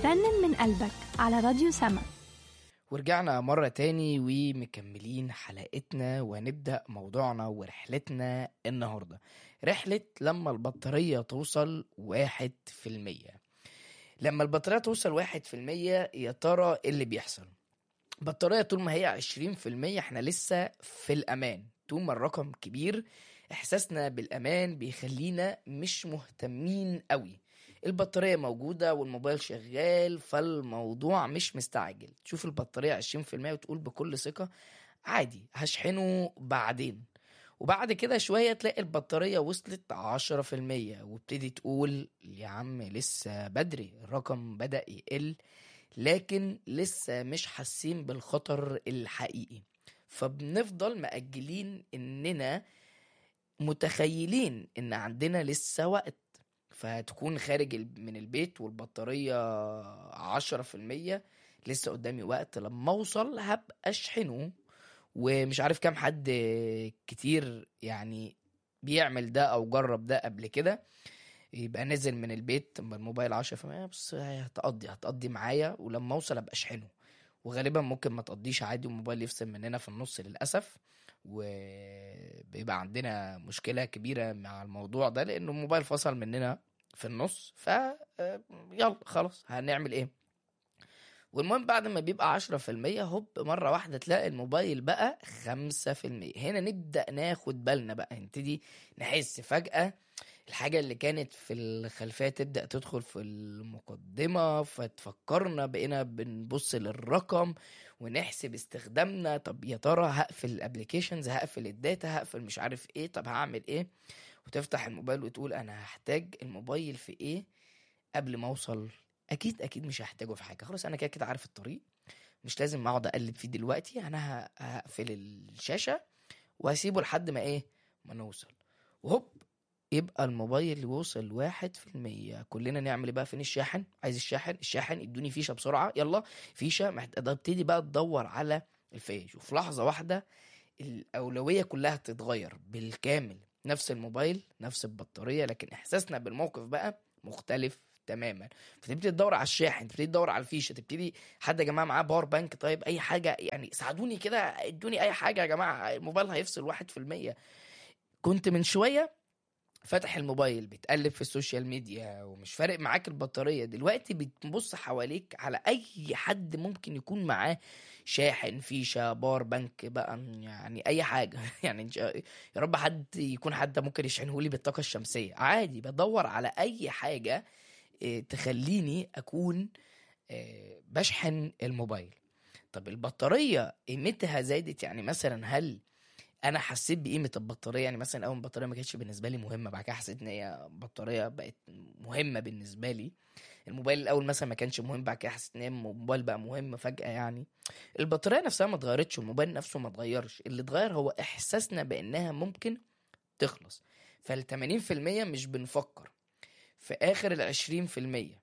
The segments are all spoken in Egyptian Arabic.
رنن من قلبك على راديو سما ورجعنا مرة تاني ومكملين حلقتنا وهنبدأ موضوعنا ورحلتنا النهاردة رحلة لما البطارية توصل واحد في المية لما البطارية توصل واحد في المية يا ترى إيه اللي بيحصل البطارية طول ما هي عشرين في المية احنا لسه في الأمان طول ما الرقم كبير إحساسنا بالأمان بيخلينا مش مهتمين قوي البطارية موجودة والموبايل شغال فالموضوع مش مستعجل تشوف البطارية عشرين في المية وتقول بكل ثقة عادي هشحنه بعدين وبعد كده شوية تلاقي البطارية وصلت عشرة في المية وابتدي تقول يا عم لسه بدري الرقم بدأ يقل لكن لسه مش حاسين بالخطر الحقيقي فبنفضل مأجلين إننا متخيلين إن عندنا لسه وقت فتكون خارج ال- من البيت والبطارية عشرة في المية لسه قدامي وقت لما أوصل هبقى أشحنه ومش عارف كام حد كتير يعني بيعمل ده أو جرب ده قبل كده يبقى نزل من البيت أما الموبايل عشرة في المية بس هتقضي هتقضي معايا ولما أوصل أبقى أشحنه وغالبا ممكن ما تقضيش عادي والموبايل يفصل مننا في النص للأسف وبيبقى عندنا مشكلة كبيرة مع الموضوع ده لأنه الموبايل فصل مننا في النص ف آه، يلا خلاص هنعمل ايه والمهم بعد ما بيبقى عشرة في المية هوب مرة واحدة تلاقي الموبايل بقى خمسة في المية هنا نبدأ ناخد بالنا بقى نبتدي نحس فجأة الحاجة اللي كانت في الخلفية تبدأ تدخل في المقدمة فتفكرنا بقينا بنبص للرقم ونحسب استخدامنا طب يا ترى هقفل الابليكيشنز هقفل الداتا هقفل مش عارف ايه طب هعمل ايه وتفتح الموبايل وتقول انا هحتاج الموبايل في ايه قبل ما اوصل اكيد اكيد مش هحتاجه في حاجه خلاص انا كده كده عارف الطريق مش لازم اقعد اقلب فيه دلوقتي انا ه- هقفل الشاشه وهسيبه لحد ما ايه ما نوصل وهوب يبقى الموبايل وصل واحد في المية كلنا نعمل ايه بقى فين الشاحن عايز الشاحن الشاحن ادوني فيشة بسرعة يلا فيشة محتاج ابتدي بقى تدور على الفيش وفي لحظة واحدة الأولوية كلها تتغير بالكامل نفس الموبايل نفس البطارية لكن إحساسنا بالموقف بقى مختلف تماما فتبتدي تدور على الشاحن تبتدي تدور على الفيشه تبتدي حد يا جماعه معاه باور بانك طيب اي حاجه يعني ساعدوني كده ادوني اي حاجه يا جماعه الموبايل هيفصل واحد في المية كنت من شويه فاتح الموبايل بتقلب في السوشيال ميديا ومش فارق معاك البطارية دلوقتي بتبص حواليك على أي حد ممكن يكون معاه شاحن فيشة باور بانك بقى يعني أي حاجة يعني إن شاء- يا رب حد يكون حد ممكن يشحنه لي بالطاقة الشمسية عادي بدور على أي حاجة إيه، تخليني أكون إيه، بشحن الموبايل طب البطارية قيمتها زادت يعني مثلا هل انا حسيت بقيمه البطاريه يعني مثلا اول البطاريه ما كانتش بالنسبه لي مهمه بعد كده حسيت ان هي بطاريه بقت مهمه بالنسبه لي الموبايل الاول مثلا ما كانش مهم بعد كده حسيت ان هي الموبايل بقى مهم فجاه يعني البطاريه نفسها ما اتغيرتش والموبايل نفسه ما اتغيرش اللي اتغير هو احساسنا بانها ممكن تخلص فال 80% مش بنفكر في اخر ال 20%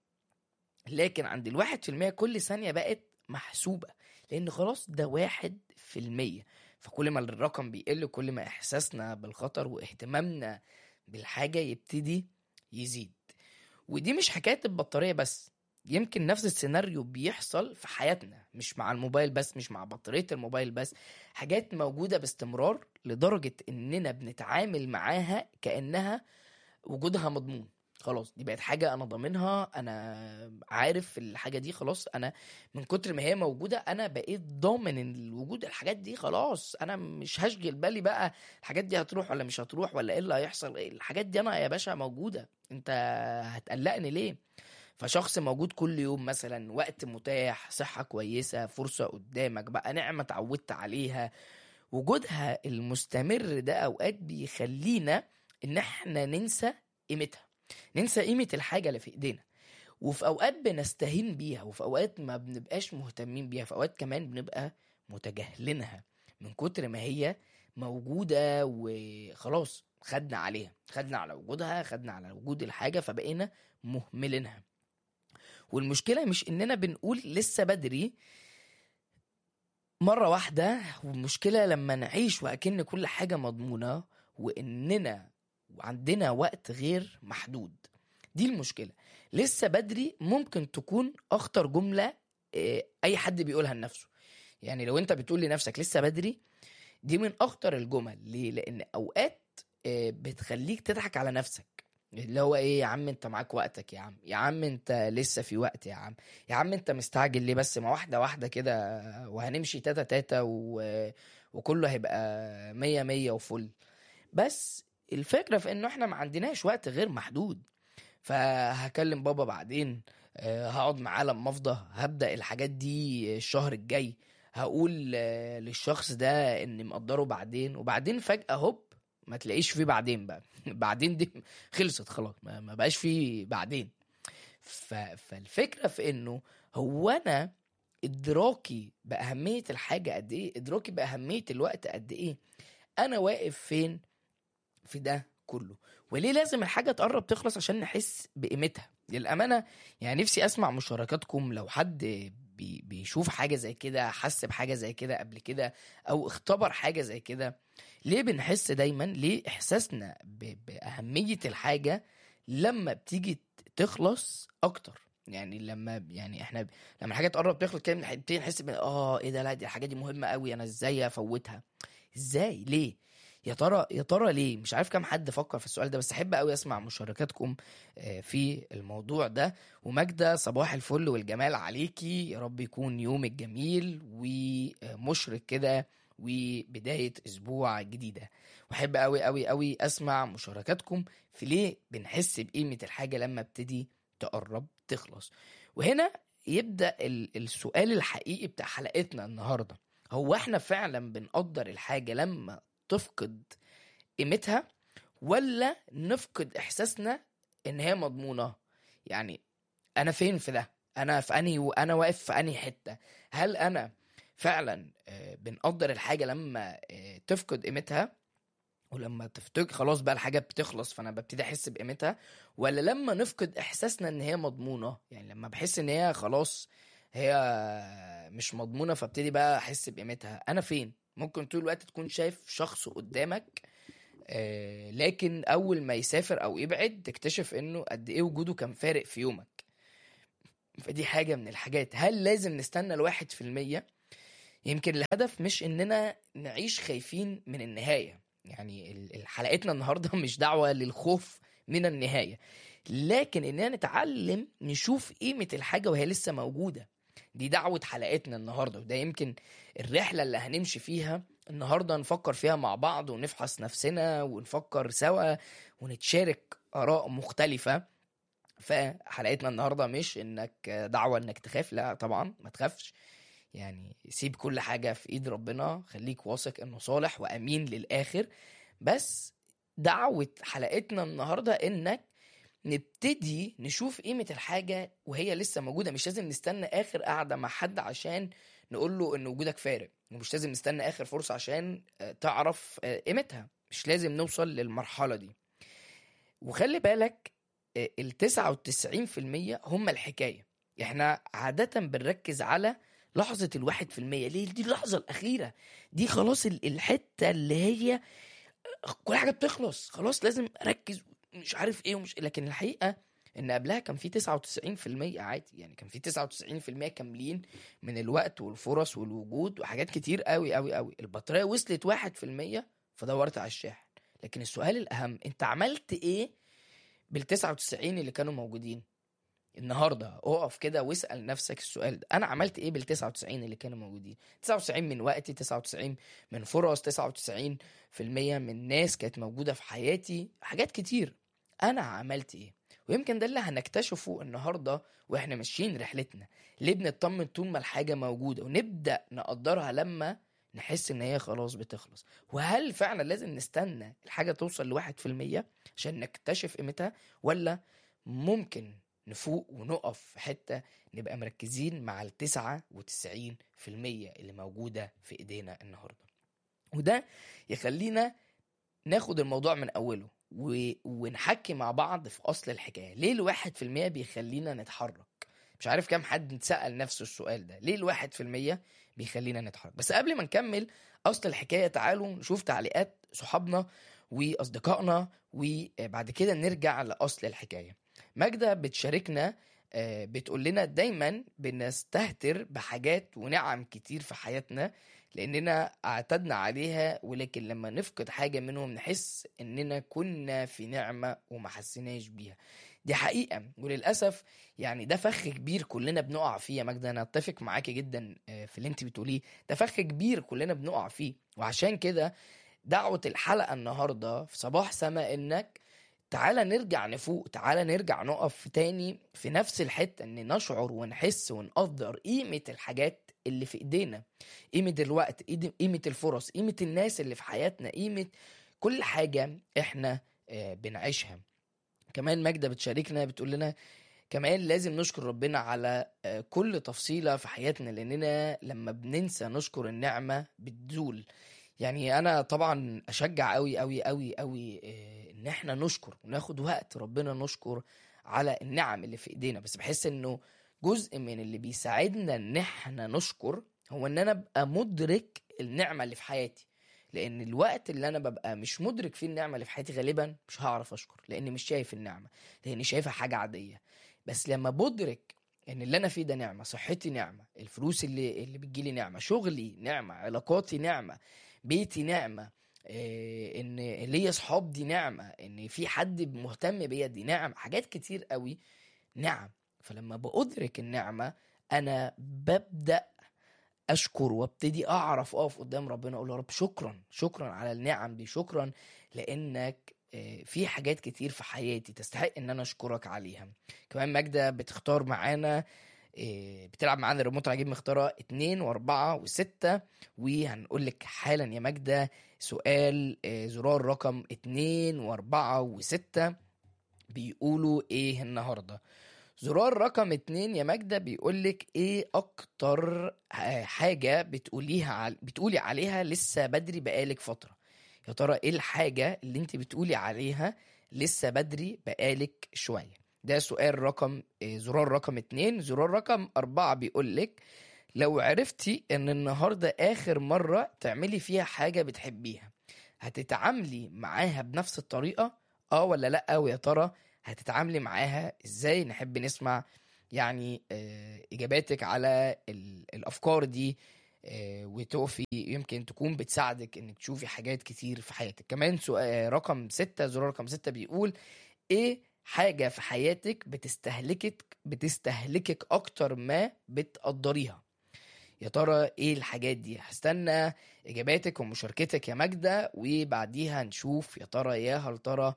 لكن عند الواحد في المية كل ثانية بقت محسوبة لأن خلاص ده واحد في المية فكل ما الرقم بيقل كل ما إحساسنا بالخطر واهتمامنا بالحاجة يبتدي يزيد ودي مش حكاية البطارية بس يمكن نفس السيناريو بيحصل في حياتنا مش مع الموبايل بس مش مع بطارية الموبايل بس حاجات موجودة باستمرار لدرجة إننا بنتعامل معاها كأنها وجودها مضمون خلاص دي بقت حاجة أنا ضامنها أنا عارف الحاجة دي خلاص أنا من كتر ما هي موجودة أنا بقيت ضامن إن الوجود الحاجات دي خلاص أنا مش هشغل بالي بقى الحاجات دي هتروح ولا مش هتروح ولا إيه اللي هيحصل إيه الحاجات دي أنا يا باشا موجودة أنت هتقلقني ليه فشخص موجود كل يوم مثلا وقت متاح صحة كويسة فرصة قدامك بقى نعمة اتعودت عليها وجودها المستمر ده أوقات بيخلينا إن إحنا ننسى قيمتها ننسى قيمة الحاجة اللي في إيدينا وفي أوقات بنستهين بيها وفي أوقات ما بنبقاش مهتمين بيها في أوقات كمان بنبقى متجاهلينها من كتر ما هي موجودة وخلاص خدنا عليها خدنا على وجودها خدنا على وجود الحاجة فبقينا مهملينها والمشكلة مش إننا بنقول لسه بدري مرة واحدة والمشكلة لما نعيش وأكن كل حاجة مضمونة وإننا عندنا وقت غير محدود دي المشكلة لسه بدري ممكن تكون اخطر جمله آه، اي حد بيقولها لنفسه يعني لو انت بتقول لنفسك لسه بدري دي من اخطر الجمل ليه لان اوقات آه، بتخليك تضحك على نفسك اللي هو ايه يا عم انت معاك وقتك يا عم يا عم انت لسه في وقت يا عم يا عم انت مستعجل ليه بس ما واحده واحده كده وهنمشي تاتا تاتا و... وكله هيبقى مية مية وفل بس الفكرة في انه احنا ما عندناش وقت غير محدود فهكلم بابا بعدين آه، هقعد معاه لما افضى هبدأ الحاجات دي الشهر الجاي هقول آه، للشخص ده اني مقدره بعدين وبعدين فجأة هوب ما تلاقيش فيه بعدين بقى بعدين دي خلصت خلاص ما ما بقاش فيه بعدين ف... فالفكرة في انه هو انا ادراكي باهميه الحاجه قد ايه ادراكي باهميه الوقت قد ايه انا واقف فين في ده كله وليه لازم الحاجه تقرب تخلص عشان نحس بقيمتها للامانه يعني نفسي اسمع مشاركاتكم لو حد بي بيشوف حاجه زي كده حس بحاجه زي كده قبل كده او اختبر حاجه زي كده ليه بنحس دايما ليه احساسنا ب- باهميه الحاجه لما بتيجي تخلص اكتر يعني لما يعني احنا لما الحاجه تقرب تخلص كده بنبتدي نحس ب- اه ايه ده لا دي الحاجه دي مهمه قوي انا ازاي افوتها ازاي ليه يا ترى يا ترى ليه مش عارف كام حد فكر في السؤال ده بس احب قوي اسمع مشاركاتكم آه، في الموضوع ده وماجدة صباح الفل والجمال عليكي يا رب يكون يومك جميل ومشرق كده وبداية أسبوع جديدة وأحب قوي قوي قوي أسمع مشاركاتكم في ليه بنحس بقيمة الحاجة لما ابتدي تقرب تخلص وهنا يبدأ ال- السؤال الحقيقي بتاع حلقتنا النهاردة هو احنا فعلا بنقدر الحاجة لما تفقد قيمتها ولا نفقد احساسنا ان هي مضمونة يعني انا فين في ده انا في انهي وانا واقف في انهي حتة هل انا فعلا آه، بنقدر الحاجة لما آه، تفقد قيمتها ولما تفتكر خلاص بقى الحاجة بتخلص فانا ببتدي احس بقيمتها ولا لما نفقد احساسنا ان هي مضمونة يعني لما بحس ان هي خلاص هي مش مضمونة فابتدي بقى احس بقيمتها انا فين ممكن طول الوقت تكون شايف شخص قدامك آه، لكن اول ما يسافر او يبعد تكتشف انه قد ايه وجوده كان فارق في يومك فدي حاجة من الحاجات هل لازم نستنى الواحد في المية يمكن الهدف مش اننا نعيش خايفين من النهاية يعني ال- ال- حلقتنا النهاردة مش دعوة للخوف من النهاية لكن اننا نتعلم نشوف قيمة الحاجة وهي لسه موجودة دي دعوة حلقتنا النهاردة وده يمكن الرحلة اللي هنمشي فيها النهاردة نفكر فيها مع بعض ونفحص نفسنا ونفكر سوا ونتشارك آراء مختلفة فحلقتنا النهاردة مش انك دعوة انك تخاف لا طبعا ما تخافش يعني سيب كل حاجة في ايد ربنا خليك واثق انه صالح وامين للاخر بس دعوة حلقتنا النهاردة انك نبتدي نشوف قيمة الحاجة وهي لسه موجودة مش لازم نستنى آخر قعدة مع حد عشان نقول له إن وجودك فارق ومش لازم نستنى آخر فرصة عشان آه، تعرف آه، قيمتها مش لازم نوصل للمرحلة دي وخلي بالك آه، ال 99% هم الحكاية احنا عادة بنركز على لحظة الواحد في المية ليه دي اللحظة الأخيرة دي خلاص ال- الحتة اللي هي كل حاجة بتخلص خلاص لازم أركز مش عارف ايه ومش لكن الحقيقة ان قبلها كان في 99% عادي يعني كان في 99% كاملين من الوقت والفرص والوجود وحاجات كتير قوي قوي قوي البطارية وصلت 1% فدورت على الشاحن لكن السؤال الأهم انت عملت ايه بال 99 اللي كانوا موجودين النهارده اقف كده واسال نفسك السؤال ده انا عملت ايه بال 99 اللي كانوا موجودين 99 من وقتي 99 من فرص 99 في المية من ناس كانت موجودة في حياتي حاجات كتير أنا عملت إيه ويمكن ده اللي هنكتشفه النهاردة وإحنا ماشيين رحلتنا ليه بنطمن طول ما الحاجة موجودة ونبدأ نقدرها لما نحس إن هي خلاص بتخلص وهل فعلا لازم نستنى الحاجة توصل لواحد في المية عشان نكتشف قيمتها ولا ممكن نفوق ونقف في حتة نبقى مركزين مع التسعة وتسعين في المية اللي موجودة في إيدينا النهاردة وده يخلينا ناخد الموضوع من اوله و... ونحكي مع بعض في اصل الحكايه ليه الواحد في المية بيخلينا نتحرك مش عارف كام حد سأل نفسه السؤال ده ليه الواحد في المية بيخلينا نتحرك بس قبل ما نكمل اصل الحكايه تعالوا نشوف تعليقات صحابنا واصدقائنا وبعد كده نرجع لاصل الحكايه ماجدة بتشاركنا آه، بتقول لنا دايما بنستهتر بحاجات ونعم كتير في حياتنا لاننا اعتدنا عليها ولكن لما نفقد حاجه منهم نحس اننا كنا في نعمه وما حسيناش بيها دي حقيقه وللاسف يعني ده فخ كبير كلنا بنقع فيه يا ماجدة انا اتفق معاكي جدا آه، في اللي انت بتقوليه ده فخ كبير كلنا بنقع فيه وعشان كده دعوه الحلقه النهارده في صباح سما انك تعالى نرجع نفوق تعالى نرجع نقف تاني في نفس الحتة ان نشعر ونحس ونقدر قيمة الحاجات اللي في ايدينا قيمة الوقت قيد- قيمة الفرص قيمة الناس اللي في حياتنا قيمة كل حاجة احنا آه، بنعيشها كمان ماجدة بتشاركنا بتقول لنا كمان لازم نشكر ربنا على آه، كل تفصيلة في حياتنا لأننا لما بننسى نشكر النعمة بتزول يعني أنا طبعا أشجع أوي أوي أوي أوي آه، إن إحنا نشكر وناخد وقت ربنا نشكر على النعم اللي في إيدينا بس بحس إنه جزء من اللي بيساعدنا إن إحنا نشكر هو إن أنا أبقى مدرك النعمة اللي في حياتي لأن الوقت اللي أنا ببقى مش مدرك فيه النعمة اللي في حياتي غالبا مش هعرف أشكر لأني مش شايف النعمة لأني شايفها حاجة عادية بس لما بدرك ان اللي انا فيه ده نعمه صحتي نعمه الفلوس اللي اللي بتجيلي نعمه شغلي نعمه علاقاتي نعمه بيتي نعمه إيه ان ليا اصحاب دي نعمه ان في حد مهتم بيا دي نعمه حاجات كتير قوي نعم فلما بأدرك النعمه انا ببدأ اشكر وابتدي اعرف اقف قدام ربنا اقول يا رب شكرا شكرا على النعم دي شكرا لانك آه، في حاجات كتير في حياتي تستحق ان انا اشكرك عليها كمان ماجدة بتختار معانا آه، بتلعب معانا الريموت العجيب مختارة اتنين واربعة وستة وهنقول لك حالا يا ماجدة سؤال آه، زرار رقم اتنين واربعة وستة بيقولوا ايه النهاردة زرار رقم اتنين يا ماجدة بيقولك ايه اكتر آه، حاجة بتقوليها عل... بتقولي عليها لسه بدري بقالك فترة يا ترى ايه الحاجة اللي انت بتقولي عليها لسه بدري بقالك شوية ده سؤال رقم آه، زرار رقم اتنين زرار رقم اربعة بيقولك لو عرفتي ان النهاردة اخر مرة تعملي فيها حاجة بتحبيها هتتعاملي معاها بنفس الطريقة اه ولا لا ويا ترى هتتعاملي معاها ازاي نحب نسمع يعني آه، اجاباتك على ال- الافكار دي آه، وتقفي يمكن تكون بتساعدك انك تشوفي حاجات كتير في حياتك كمان سؤال رقم ستة زرار رقم ستة بيقول ايه حاجة في حياتك بتستهلكك بتستهلكك اكتر ما بتقدريها يا ترى ايه الحاجات دي هستنى اجاباتك ومشاركتك يا ماجدة وبعديها نشوف يا ترى يا هل ترى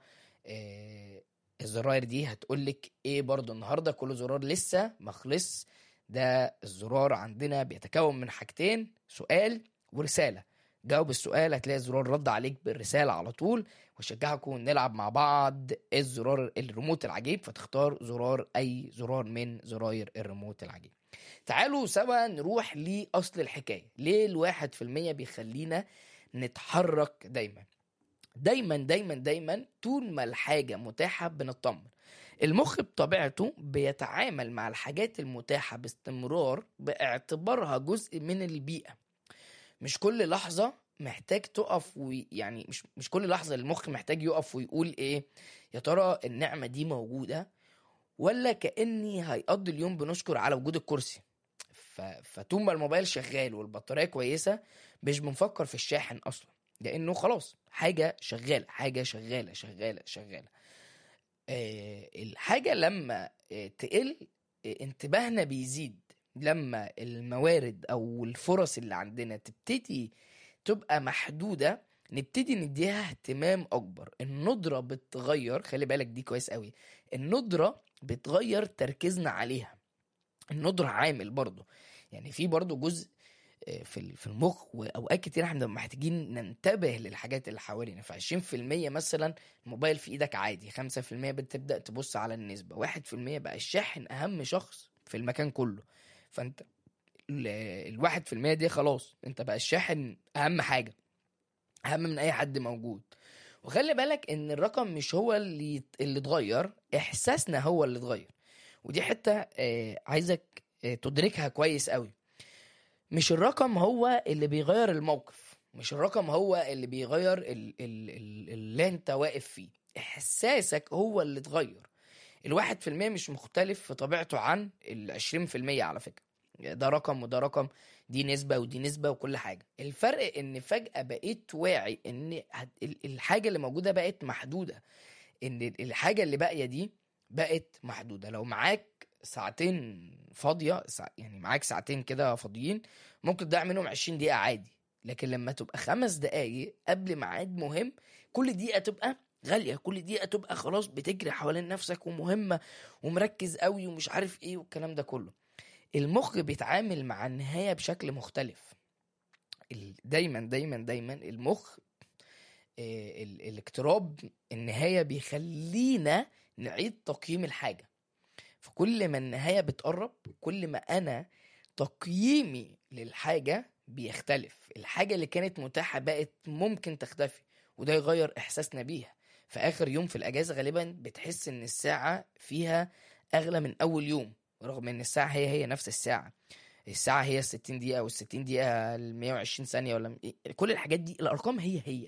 آه، الزراير دي هتقولك ايه برضو النهارده كل زرار لسه مخلص ده الزرار عندنا بيتكون من حاجتين سؤال ورسالة جاوب السؤال هتلاقي الزرار رد عليك بالرسالة على طول واشجعكم نلعب مع بعض الزرار الريموت العجيب فتختار زرار اي زرار من زراير الريموت العجيب تعالوا سوا نروح لأصل الحكاية ليه الواحد في المية بيخلينا نتحرك دايما دايما دايما دايما طول ما الحاجة متاحة بنطمن المخ بطبيعته بيتعامل مع الحاجات المتاحة باستمرار باعتبارها جزء من البيئة مش كل لحظة محتاج تقف ويعني مش مش كل لحظة المخ محتاج يقف ويقول ايه يا ترى النعمة دي موجودة ولا كأني هيقضي اليوم بنشكر على وجود الكرسي ف... فطول ما الموبايل شغال والبطارية كويسة مش بنفكر في الشاحن أصلا لأنه خلاص حاجة شغالة حاجة شغالة شغالة شغالة آه الحاجة لما آه تقل آه انتباهنا بيزيد لما الموارد أو الفرص اللي عندنا تبتدي تبقى محدودة نبتدي نديها اهتمام أكبر الندرة بتغير خلي بالك دي كويس قوي الندرة بتغير تركيزنا عليها الندرة عامل برضو يعني في برضو جزء آه، في ال- في المخ واوقات كتير احنا بنبقى محتاجين ننتبه للحاجات اللي حوالينا ف 20% مثلا الموبايل في ايدك عادي 5% بتبدا تبص على النسبه 1% بقى الشاحن اهم شخص في المكان كله فانت ال- الواحد في المية دي خلاص انت بقى الشاحن اهم حاجه اهم من اي حد موجود وخلي بالك ان الرقم مش هو اللي اللي اتغير احساسنا هو اللي اتغير ودي حته آه، عايزك آه، تدركها كويس قوي مش الرقم هو اللي بيغير الموقف مش الرقم هو اللي بيغير ال- ال- ال- اللي انت واقف فيه احساسك هو اللي اتغير الواحد في المية مش مختلف في طبيعته عن العشرين في المية على فكرة ده رقم وده رقم دي نسبة ودي نسبة وكل حاجة الفرق ان فجأة بقيت واعي ان هت- ال- الحاجة اللي موجودة بقت محدودة ان الحاجة اللي باقية دي بقت محدودة لو معاك ساعتين فاضية ساع- يعني معاك ساعتين كده فاضيين ممكن تضيع منهم 20 دقيقة عادي لكن لما تبقى خمس دقايق قبل ميعاد مهم كل دقيقة تبقى غالية كل دقيقة تبقى خلاص بتجري حوالين نفسك ومهمة ومركز قوي ومش عارف ايه والكلام ده كله المخ بيتعامل مع النهاية بشكل مختلف ال- دايما دايما دايما المخ آه، ال- الاقتراب النهاية بيخلينا نعيد تقييم الحاجة فكل ما النهاية بتقرب كل ما أنا تقييمي للحاجة بيختلف الحاجة اللي كانت متاحة بقت ممكن تختفي وده يغير إحساسنا بيها في آخر يوم في الأجازة غالبا بتحس إن الساعة فيها أغلى من أول يوم رغم إن الساعة هي هي نفس الساعة الساعة هي 60 دقيقة وال 60 دقيقة ال 120 ثانية ولا م- إيه، كل الحاجات دي الأرقام هي هي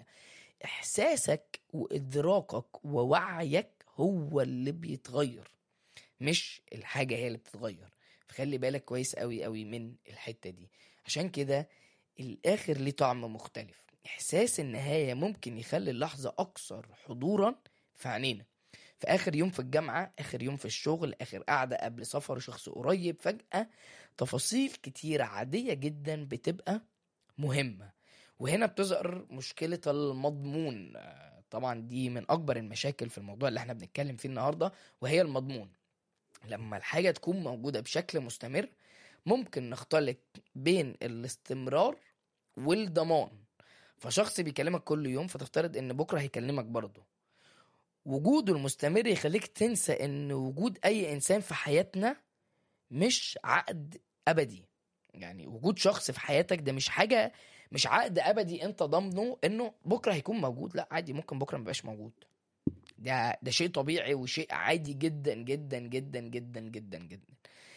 إحساسك وإدراكك ووعيك هو اللي بيتغير مش الحاجة هي اللي بتتغير فخلي بالك كويس قوي قوي من الحتة دي عشان كده الآخر ليه طعم مختلف إحساس النهاية ممكن يخلي اللحظة أكثر حضورا في عينينا في آخر يوم في الجامعة آخر يوم في الشغل آخر قعدة قبل سفر شخص قريب فجأة تفاصيل كتيرة عادية جدا بتبقى مهمة وهنا بتظهر مشكلة المضمون آه، طبعا دي من أكبر المشاكل في الموضوع اللي احنا بنتكلم فيه النهاردة وهي المضمون لما الحاجة تكون موجودة بشكل مستمر ممكن نختلط بين الاستمرار والضمان فشخص بيكلمك كل يوم فتفترض ان بكرة هيكلمك برضه وجوده المستمر يخليك تنسى ان وجود اي انسان في حياتنا مش عقد ابدي يعني وجود شخص في حياتك ده مش حاجة مش عقد ابدي انت ضامنه انه بكرة هيكون موجود لا عادي ممكن بكرة مبقاش موجود ده ده شيء طبيعي وشيء عادي جدا جدا جدا جدا جدا جدا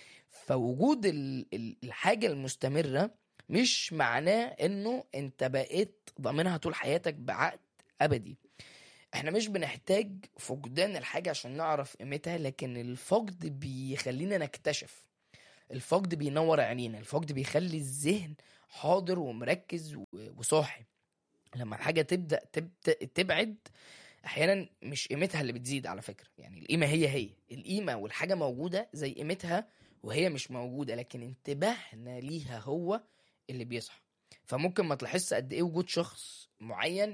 فوجود ال- ال- الحاجة المستمرة مش معناه انه انت بقيت ضامنها طول حياتك بعقد ابدي احنا مش بنحتاج فقدان الحاجة عشان نعرف قيمتها لكن الفقد بيخلينا نكتشف الفقد بينور عينينا الفقد بيخلي الذهن حاضر ومركز و- وصاحي لما الحاجة تبدأ تبت- تبعد احيانا مش قيمتها اللي بتزيد على فكرة يعني القيمة هي هي القيمة والحاجة موجودة زي قيمتها وهي مش موجودة لكن انتباهنا ليها هو اللي بيصحى فممكن ما تلاحظش قد ايه وجود شخص معين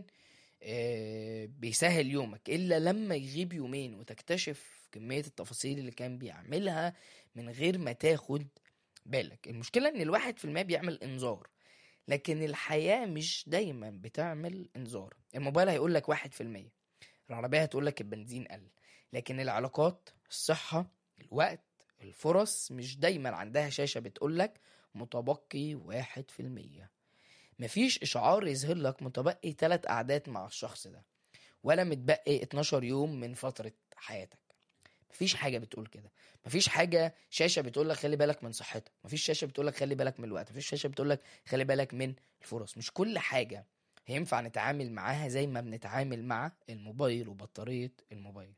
آه، بيسهل يومك الا لما يغيب يومين وتكتشف كمية التفاصيل اللي كان بيعملها من غير ما تاخد بالك المشكلة ان الواحد في المية بيعمل انذار لكن الحياة مش دايما بتعمل انذار الموبايل هيقول لك واحد في المية العربية هتقول لك البنزين قل لكن العلاقات الصحة الوقت الفرص مش دايما عندها شاشة بتقول لك متبقي واحد في المية مفيش إشعار يظهر لك متبقي تلات قعدات مع الشخص ده ولا متبقي 12 يوم من فترة حياتك مفيش حاجة بتقول كده مفيش حاجة شاشة بتقول لك خلي بالك من صحتك مفيش شاشة بتقول لك خلي بالك من الوقت مفيش شاشة بتقول لك خلي بالك من الفرص مش كل حاجة هينفع نتعامل معاها زي ما بنتعامل مع الموبايل وبطارية الموبايل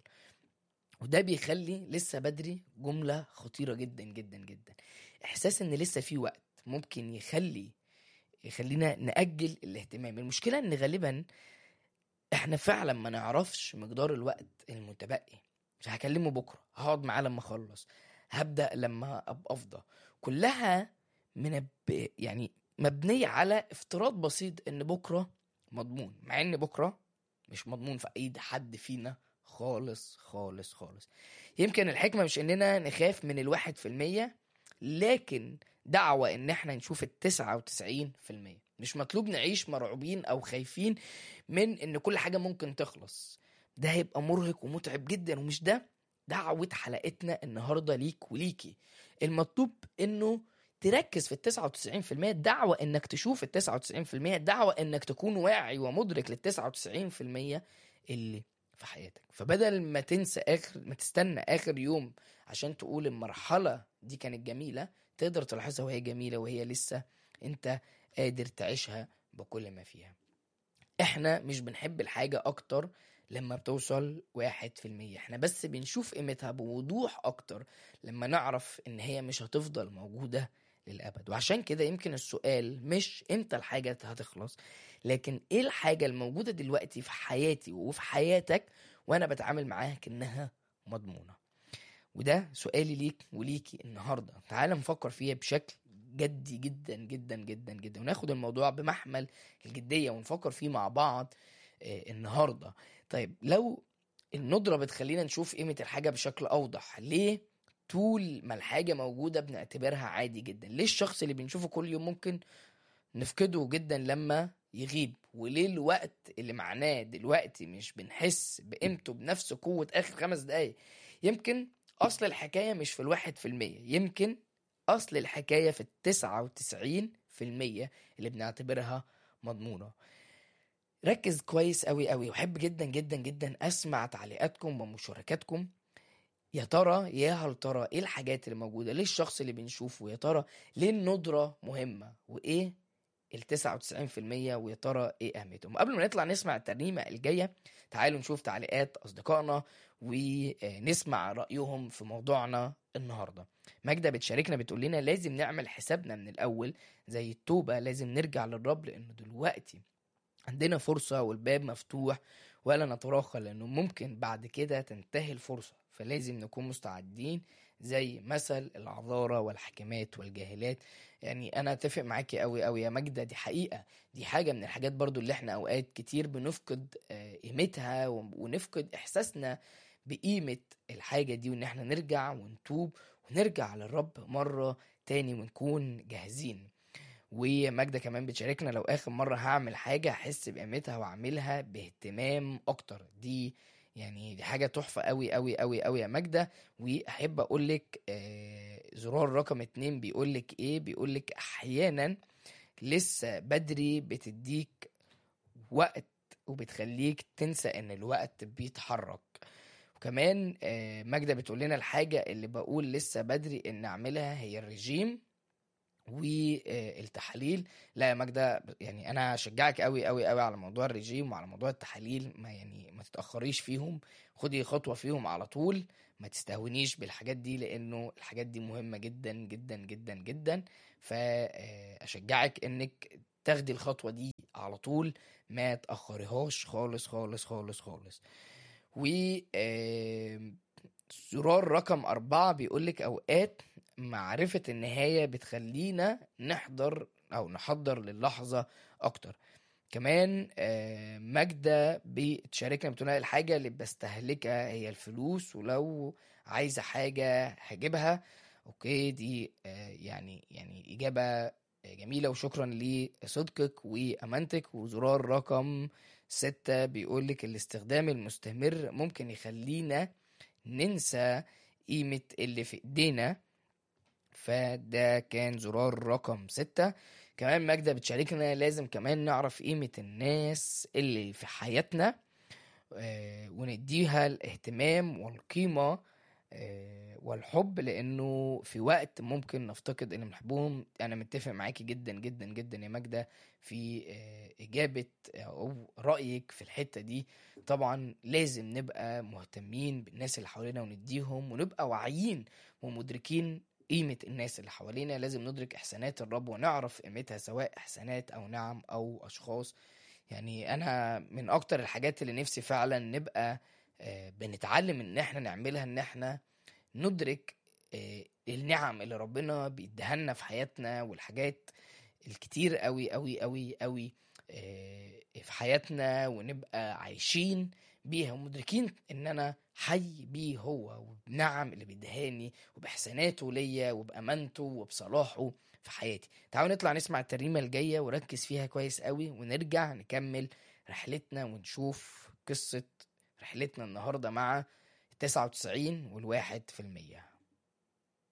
وده بيخلي لسه بدري جملة خطيرة جدا جدا جدا احساس ان لسه في وقت ممكن يخلي يخلينا نأجل الاهتمام المشكلة ان غالبا احنا فعلا ما نعرفش مقدار الوقت المتبقي مش هكلمه بكرة هقعد معاه لما اخلص هبدأ لما ابقى افضى كلها من يعني مبنية على افتراض بسيط ان بكرة مضمون مع ان بكرة مش مضمون في ايد حد فينا خالص خالص خالص يمكن الحكمة مش اننا نخاف من الواحد في المية لكن دعوة ان احنا نشوف التسعة وتسعين في المية مش مطلوب نعيش مرعوبين او خايفين من ان كل حاجة ممكن تخلص ده هيبقى مرهق ومتعب جدا ومش ده دعوة حلقتنا النهاردة ليك وليكي المطلوب انه تركز في التسعة وتسعين في المية دعوة انك تشوف التسعة وتسعين في المية دعوة انك تكون واعي ومدرك للتسعة وتسعين في المية اللي في حياتك فبدل ما تنسى اخر ما تستنى اخر يوم عشان تقول المرحلة دي كانت جميلة تقدر تلاحظها وهي جميلة وهي لسه انت قادر تعيشها بكل ما فيها احنا مش بنحب الحاجة اكتر لما بتوصل واحد في المية احنا بس بنشوف قيمتها بوضوح اكتر لما نعرف ان هي مش هتفضل موجودة للأبد وعشان كده يمكن السؤال مش امتى الحاجة هتخلص لكن ايه الحاجة الموجودة دلوقتي في حياتي وفي حياتك وانا بتعامل معاها كأنها مضمونة وده سؤالي ليك وليكي النهارده تعال نفكر فيها بشكل جدي جدا جدا جدا جدا وناخد الموضوع بمحمل الجدية ونفكر فيه مع بعض آه، النهارده طيب لو الندرة بتخلينا نشوف قيمة الحاجة بشكل أوضح ليه طول ما الحاجة موجودة بنعتبرها عادي جدا ليه الشخص اللي بنشوفه كل يوم ممكن نفقده جدا لما يغيب وليه الوقت اللي معناه دلوقتي مش بنحس بقيمته بنفس قوة آخر خمس دقايق يمكن أصل الحكاية مش في الواحد في المية يمكن أصل الحكاية في التسعة وتسعين في المية اللي بنعتبرها مضمونة ركز كويس قوي قوي وحب جدا جدا جدا اسمع تعليقاتكم ومشاركاتكم يا ترى يا هل ترى ايه الحاجات اللي موجوده ليه الشخص اللي بنشوفه يا ترى ليه الندره مهمه وايه ال 99% ويا ترى ايه اهميتهم قبل ما نطلع نسمع الترنيمه الجايه تعالوا نشوف تعليقات اصدقائنا ونسمع رايهم في موضوعنا النهارده ماجدة بتشاركنا بتقول لنا لازم نعمل حسابنا من الاول زي التوبه لازم نرجع للرب لانه دلوقتي عندنا فرصة والباب مفتوح ولا نتراخى لأنه ممكن بعد كده تنتهي الفرصة فلازم نكون مستعدين زي مثل العذارى والحكمات والجاهلات يعني أنا أتفق معاكي أوي أوي يا ماجدة دي حقيقة دي حاجة من الحاجات برضو اللي احنا أوقات كتير بنفقد آه، قيمتها ونفقد إحساسنا بقيمة الحاجة دي وإن احنا نرجع ونتوب ونرجع للرب مرة تاني ونكون جاهزين وماجدة كمان بتشاركنا لو آخر مرة هعمل حاجة أحس بقيمتها وأعملها باهتمام أكتر دي يعني دي حاجة تحفة أوي أوي أوي أوي يا ماجدة وأحب أقولك آه، زرار رقم اتنين بيقولك إيه بيقولك أحيانا لسه بدري بتديك وقت وبتخليك تنسى إن الوقت بيتحرك وكمان آه، ماجدة بتقول لنا الحاجة اللي بقول لسه بدري إن أعملها هي الرجيم والتحاليل لا يا ماجدة يعني انا اشجعك قوي قوي قوي على موضوع الرجيم وعلى موضوع التحاليل ما يعني ما تتاخريش فيهم خدي خطوه فيهم على طول ما تستهونيش بالحاجات دي لانه الحاجات دي مهمه جدا جدا جدا جدا فاشجعك انك تاخدي الخطوه دي على طول ما تاخريهاش خالص خالص خالص خالص و آم، زرار رقم أربعة بيقولك أوقات معرفة النهاية بتخلينا نحضر أو نحضر للحظة أكتر كمان آه، ماجدة بتشاركنا بتقول لنا الحاجة اللي بستهلكها هي الفلوس ولو عايزة حاجة هجيبها أوكي دي آه، يعني يعني إجابة جميلة وشكرا لصدقك وأمانتك وزرار رقم ستة بيقولك الاستخدام المستمر ممكن يخلينا ننسى قيمة اللي في ايدينا فده كان زرار رقم ستة كمان ماجدة بتشاركنا لازم كمان نعرف قيمة الناس اللي في حياتنا آه، ونديها الاهتمام والقيمة آه، والحب لانه في وقت ممكن نفتقد اللي بنحبهم انا متفق معاكي جدا جدا جدا يا ماجدة في آه، اجابة او رأيك في الحتة دي طبعا لازم نبقى مهتمين بالناس اللي حوالينا ونديهم ونبقى واعيين ومدركين قيمة الناس اللي حوالينا لازم ندرك إحسانات الرب ونعرف قيمتها سواء إحسانات أو نعم أو أشخاص يعني أنا من أكتر الحاجات اللي نفسي فعلا نبقى آه، بنتعلم إن إحنا نعملها إن إحنا ندرك آه، النعم اللي ربنا بيديها لنا في حياتنا والحاجات الكتير قوي قوي قوي قوي آه، في حياتنا ونبقى عايشين بيها ومدركين ان انا حي بيه هو وبنعم اللي بيدهاني وباحساناته ليا وبامانته وبصلاحه في حياتي تعالوا نطلع نسمع الترنيمه الجايه وركز فيها كويس قوي ونرجع نكمل رحلتنا ونشوف قصه رحلتنا النهارده مع 99 والواحد في المية